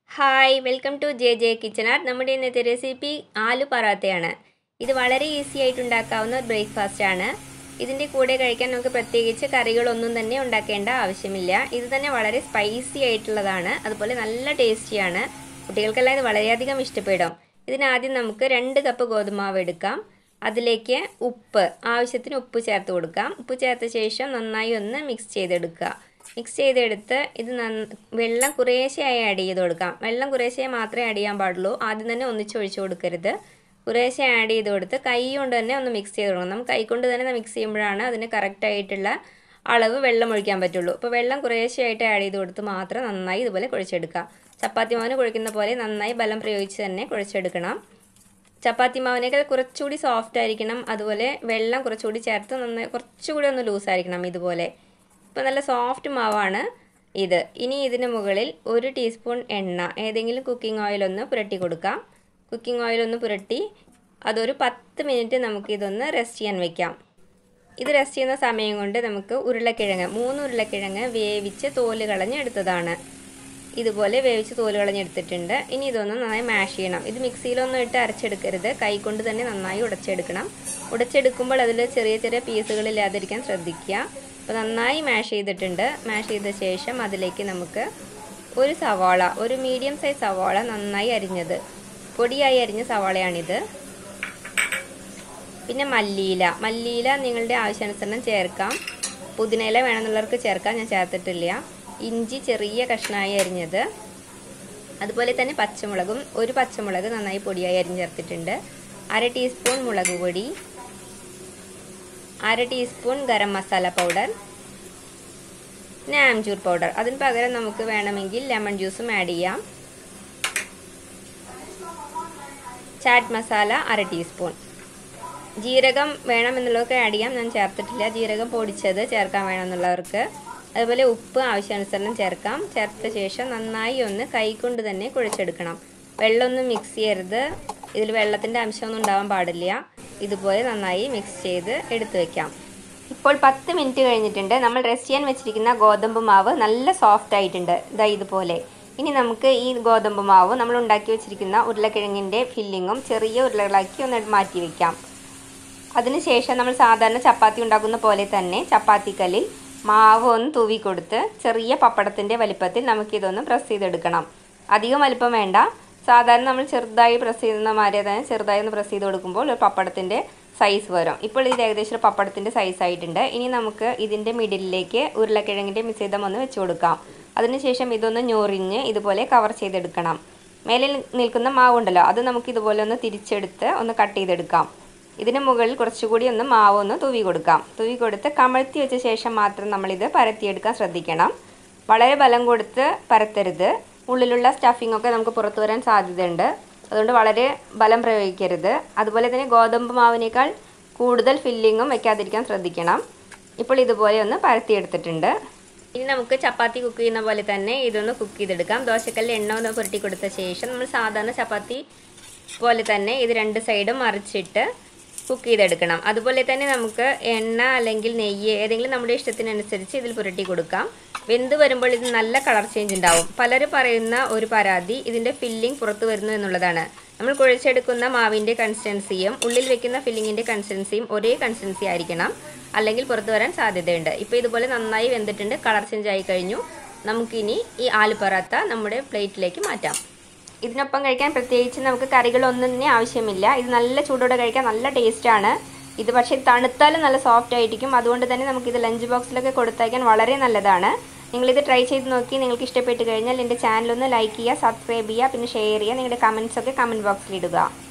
hi welcome to J J kitchen art നമ്മുടെ ഇന്നത്തെ recipe aloo പറാത്തയാണ് ഇത് വളരെ ഈസി ആയിട്ട് ഉണ്ടാക്കാവുന്ന ഒരു ബ്രേക്ക്ഫാസ്റ്റ് ആണ് ഇതിൻ്റെ കൂടെ കഴിക്കാൻ നമുക്ക് പ്രത്യേകിച്ച് കറികളൊന്നും തന്നെ ഉണ്ടാക്കേണ്ട ആവശ്യമില്ല ഇത് തന്നെ വളരെ സ്പൈസി ആയിട്ടുള്ളതാണ് അതുപോലെ നല്ല ടേസ്റ്റിയാണ് കുട്ടികൾക്കെല്ലാം ഇത് വളരെയധികം ഇഷ്ടപ്പെടും ഇതിനാദ്യം നമുക്ക് രണ്ട് കപ്പ് ഗോതമാവ് എടുക്കാം അതിലേക്ക് ഉപ്പ് ആവശ്യത്തിന് ഉപ്പ് ചേർത്ത് കൊടുക്കാം ഉപ്പ് ചേർത്ത ശേഷം നന്നായി ഒന്ന് മിക്സ് ചെയ്തെടുക്കുക മിക്സ് ചെയ്തെടുത്ത് ഇത് നന്ന വെള്ളം കുറേശ്ശെയായി ആഡ് ചെയ്ത് കൊടുക്കാം വെള്ളം കുറേശ്ശെ മാത്രമേ ആഡ് ചെയ്യാൻ പാടുള്ളൂ ആദ്യം തന്നെ ഒന്നിച്ച് ഒഴിച്ച് കൊടുക്കരുത് കുറേശ്ശെ ആഡ് ചെയ്ത് കൊടുത്ത് കൈ കൊണ്ട് തന്നെ ഒന്ന് മിക്സ് ചെയ്ത് കൊടുക്കണം നമുക്ക് കൈ കൊണ്ട് തന്നെ മിക്സ് ചെയ്യുമ്പോഴാണ് അതിന് കറക്റ്റായിട്ടുള്ള അളവ് വെള്ളം ഒഴിക്കാൻ പറ്റുള്ളൂ അപ്പോൾ വെള്ളം കുറേശ്ശെയായിട്ട് ആഡ് ചെയ്ത് കൊടുത്ത് മാത്രം നന്നായി ഇതുപോലെ കുഴച്ചെടുക്കുക ചപ്പാത്തി മാവിന് കുഴക്കുന്ന പോലെ നന്നായി ബലം പ്രയോഗിച്ച് തന്നെ കുഴച്ചെടുക്കണം ചപ്പാത്തി മാവിനേക്കാൾ കുറച്ചുകൂടി സോഫ്റ്റ് ആയിരിക്കണം അതുപോലെ വെള്ളം കുറച്ചുകൂടി ചേർത്ത് നന്നായി കുറച്ചുകൂടി ഒന്ന് ലൂസായിരിക്കണം ഇതുപോലെ ഇപ്പോൾ നല്ല സോഫ്റ്റ് മാവാണ് ഇത് ഇനി ഇതിന് മുകളിൽ ഒരു ടീസ്പൂൺ എണ്ണ ഏതെങ്കിലും കുക്കിംഗ് ഓയിലൊന്ന് പുരട്ടി കൊടുക്കാം കുക്കിംഗ് ഓയിലൊന്ന് പുരട്ടി അതൊരു പത്ത് മിനിറ്റ് നമുക്കിതൊന്ന് റെസ്റ്റ് ചെയ്യാൻ വെക്കാം ഇത് റെസ്റ്റ് ചെയ്യുന്ന സമയം കൊണ്ട് നമുക്ക് ഉരുളക്കിഴങ്ങ് മൂന്ന് ഉരുളക്കിഴങ്ങ് വേവിച്ച് തോല് കളഞ്ഞെടുത്തതാണ് ഇതുപോലെ വേവിച്ച് തോല് കളഞ്ഞെടുത്തിട്ടുണ്ട് ഇനി ഇതൊന്ന് നന്നായി മാഷ് ചെയ്യണം ഇത് മിക്സിയിലൊന്നും ഇട്ട് അരച്ചെടുക്കരുത് കൈ കൊണ്ട് തന്നെ നന്നായി ഉടച്ചെടുക്കണം ഉടച്ചെടുക്കുമ്പോൾ അതിൽ ചെറിയ ചെറിയ പീസുകളില്ലാതിരിക്കാൻ ശ്രദ്ധിക്കുക അപ്പോൾ നന്നായി മാഷ് ചെയ്തിട്ടുണ്ട് മാഷ് ചെയ്ത ശേഷം അതിലേക്ക് നമുക്ക് ഒരു സവാള ഒരു മീഡിയം സൈസ് സവാള നന്നായി അരിഞ്ഞത് പൊടിയായി അരിഞ്ഞ സവാളയാണിത് പിന്നെ മല്ലിയില മല്ലിയില നിങ്ങളുടെ ആവശ്യാനുസരണം ചേർക്കാം പുതിനയില വേണമെന്നുള്ളവർക്ക് ചേർക്കാം ഞാൻ ചേർത്തിട്ടില്ല ഇഞ്ചി ചെറിയ കഷ്ണമായി അരിഞ്ഞത് അതുപോലെ തന്നെ പച്ചമുളകും ഒരു പച്ചമുളക് നന്നായി പൊടിയായി അരിഞ്ഞ് ചേർത്തിട്ടുണ്ട് അര ടീസ്പൂൺ മുളക് പൊടി അര ടീസ്പൂൺ ഗരം മസാല പൗഡർ പിന്നെ ആംചൂർ പൗഡർ അതിന് പകരം നമുക്ക് വേണമെങ്കിൽ ലെമൺ ജ്യൂസും ആഡ് ചെയ്യാം ചാറ്റ് മസാല അര ടീസ്പൂൺ ജീരകം വേണമെന്നുള്ളവർക്ക് ആഡ് ചെയ്യാം ഞാൻ ചേർത്തിട്ടില്ല ജീരകം പൊടിച്ചത് ചേർക്കാൻ വേണമെന്നുള്ളവർക്ക് അതുപോലെ ഉപ്പ് ആവശ്യാനുസരണം ചേർക്കാം ചേർത്ത ശേഷം നന്നായി ഒന്ന് കൈകൊണ്ട് തന്നെ കുഴച്ചെടുക്കണം വെള്ളമൊന്നും മിക്സ് ചെയ്യരുത് ഇതിൽ വെള്ളത്തിൻ്റെ അംശമൊന്നും ഉണ്ടാവാൻ പാടില്ല ഇതുപോലെ നന്നായി മിക്സ് ചെയ്ത് എടുത്തു വെക്കാം ഇപ്പോൾ പത്ത് മിനിറ്റ് കഴിഞ്ഞിട്ടുണ്ട് നമ്മൾ റെസ്റ്റ് ചെയ്യാൻ വെച്ചിരിക്കുന്ന ഗോതമ്പ് മാവ് നല്ല സോഫ്റ്റ് ആയിട്ടുണ്ട് ഇതാ ഇതുപോലെ ഇനി നമുക്ക് ഈ ഗോതമ്പ് മാവ് നമ്മൾ ഉണ്ടാക്കി വെച്ചിരിക്കുന്ന ഉരുളക്കിഴങ്ങിൻ്റെ ഫില്ലിങ്ങും ചെറിയ ഉരുളകളാക്കി ഒന്ന് മാറ്റി വെക്കാം അതിനുശേഷം നമ്മൾ സാധാരണ ചപ്പാത്തി ഉണ്ടാക്കുന്ന പോലെ തന്നെ ചപ്പാത്തിക്കല്ലിൽ മാവ് ഒന്ന് തൂവി കൊടുത്ത് ചെറിയ പപ്പടത്തിൻ്റെ വലിപ്പത്തിൽ നമുക്കിതൊന്ന് പ്രസ് ചെയ്തെടുക്കണം അധികം വലിപ്പം വേണ്ട സാധാരണ നമ്മൾ ചെറുതായി പ്രസ് ചെയ്യുന്ന മാതിരി തന്നെ ചെറുതായി ഒന്ന് പ്രസ് ചെയ്ത് കൊടുക്കുമ്പോൾ ഒരു പപ്പടത്തിൻ്റെ സൈസ് വരും ഇപ്പോൾ ഇത് ഏകദേശം ഒരു പപ്പടത്തിൻ്റെ സൈസ് ആയിട്ടുണ്ട് ഇനി നമുക്ക് ഇതിൻ്റെ മിഡിലിലേക്ക് ഉരുളക്കിഴങ്ങിൻ്റെ മിശ്രിതം ഒന്ന് വെച്ച് കൊടുക്കാം അതിനുശേഷം ഇതൊന്ന് ഞൊറിഞ്ഞ് ഇതുപോലെ കവർ ചെയ്തെടുക്കണം മേലെ നിൽക്കുന്ന മാവുണ്ടല്ലോ അത് നമുക്ക് ഇതുപോലെ ഒന്ന് തിരിച്ചെടുത്ത് ഒന്ന് കട്ട് ചെയ്തെടുക്കാം ഇതിന് മുകളിൽ കുറച്ചുകൂടി ഒന്ന് മാവ് ഒന്ന് തൂവി കൊടുക്കാം തൂവി കൊടുത്ത് കമഴ്ത്തി വെച്ച ശേഷം മാത്രം നമ്മളിത് പരത്തിയെടുക്കാൻ ശ്രദ്ധിക്കണം വളരെ ബലം കൊടുത്ത് പരത്തരുത് ഉള്ളിലുള്ള സ്റ്റഫിംഗ് ഒക്കെ നമുക്ക് പുറത്തു വരാൻ സാധ്യതയുണ്ട് അതുകൊണ്ട് വളരെ ബലം പ്രയോഗിക്കരുത് അതുപോലെ തന്നെ ഗോതമ്പ് മാവിനേക്കാൾ കൂടുതൽ ഫില്ലിങ്ങും വെക്കാതിരിക്കാൻ ശ്രദ്ധിക്കണം ഇപ്പോൾ ഇതുപോലെ ഒന്ന് പരത്തിയെടുത്തിട്ടുണ്ട് ഇനി നമുക്ക് ചപ്പാത്തി കുക്ക് ചെയ്യുന്ന പോലെ തന്നെ ഇതൊന്ന് കുക്ക് ചെയ്തെടുക്കാം ദോശക്കല്ലിൽ എണ്ണ ഒന്ന് പുരട്ടി കൊടുത്ത ശേഷം നമ്മൾ സാധാരണ ചപ്പാത്തി പോലെ തന്നെ ഇത് രണ്ട് സൈഡും മറിച്ചിട്ട് കുക്ക് ചെയ്തെടുക്കണം അതുപോലെ തന്നെ നമുക്ക് എണ്ണ അല്ലെങ്കിൽ നെയ്യ് ഏതെങ്കിലും നമ്മുടെ ഇഷ്ടത്തിനനുസരിച്ച് ഇതിൽ പുരട്ടി കൊടുക്കാം വെന്ത് വരുമ്പോൾ ഇത് നല്ല കളർ ചേഞ്ച് ഉണ്ടാവും പലരും പറയുന്ന ഒരു പരാതി ഇതിൻ്റെ ഫില്ലിംഗ് പുറത്തു വരുന്നു എന്നുള്ളതാണ് നമ്മൾ കുഴച്ചെടുക്കുന്ന മാവിൻ്റെ കൺസിസ്റ്റൻസിയും ഉള്ളിൽ വെക്കുന്ന ഫില്ലിങ്ങിൻ്റെ കൺസിസ്റ്റൻസിയും ഒരേ കൺസിസ്റ്റൻസി ആയിരിക്കണം അല്ലെങ്കിൽ പുറത്തു വരാൻ സാധ്യതയുണ്ട് ഇപ്പോൾ ഇതുപോലെ നന്നായി വെന്തിട്ടുണ്ട് കളർ ചേഞ്ച് ആയി കഴിഞ്ഞു നമുക്കിനി ഈ ആലു പറാത്ത നമ്മുടെ പ്ലേറ്റിലേക്ക് മാറ്റാം ഇതിനൊപ്പം കഴിക്കാൻ പ്രത്യേകിച്ച് നമുക്ക് കറികളൊന്നും തന്നെ ആവശ്യമില്ല ഇത് നല്ല ചൂടോടെ കഴിക്കാൻ നല്ല ടേസ്റ്റാണ് ഇത് പക്ഷേ തണുത്താലും നല്ല സോഫ്റ്റ് ആയിരിക്കും അതുകൊണ്ട് തന്നെ നമുക്കിത് ലഞ്ച് ബോക്സിലൊക്കെ കൊടുത്തയക്കാൻ വളരെ നല്ലതാണ് നിങ്ങളിത് ട്രൈ ചെയ്ത് നോക്കി നിങ്ങൾക്ക് ഇഷ്ടപ്പെട്ട് കഴിഞ്ഞാൽ എൻ്റെ ചാനലൊന്ന് ലൈക്ക് ചെയ്യുക സബ്സ്ക്രൈബ് ചെയ്യുക പിന്നെ ഷെയർ ചെയ്യുക നിങ്ങളുടെ കമൻസൊക്കെ കമൻറ്റ് ബോക്സിൽ ഇടുക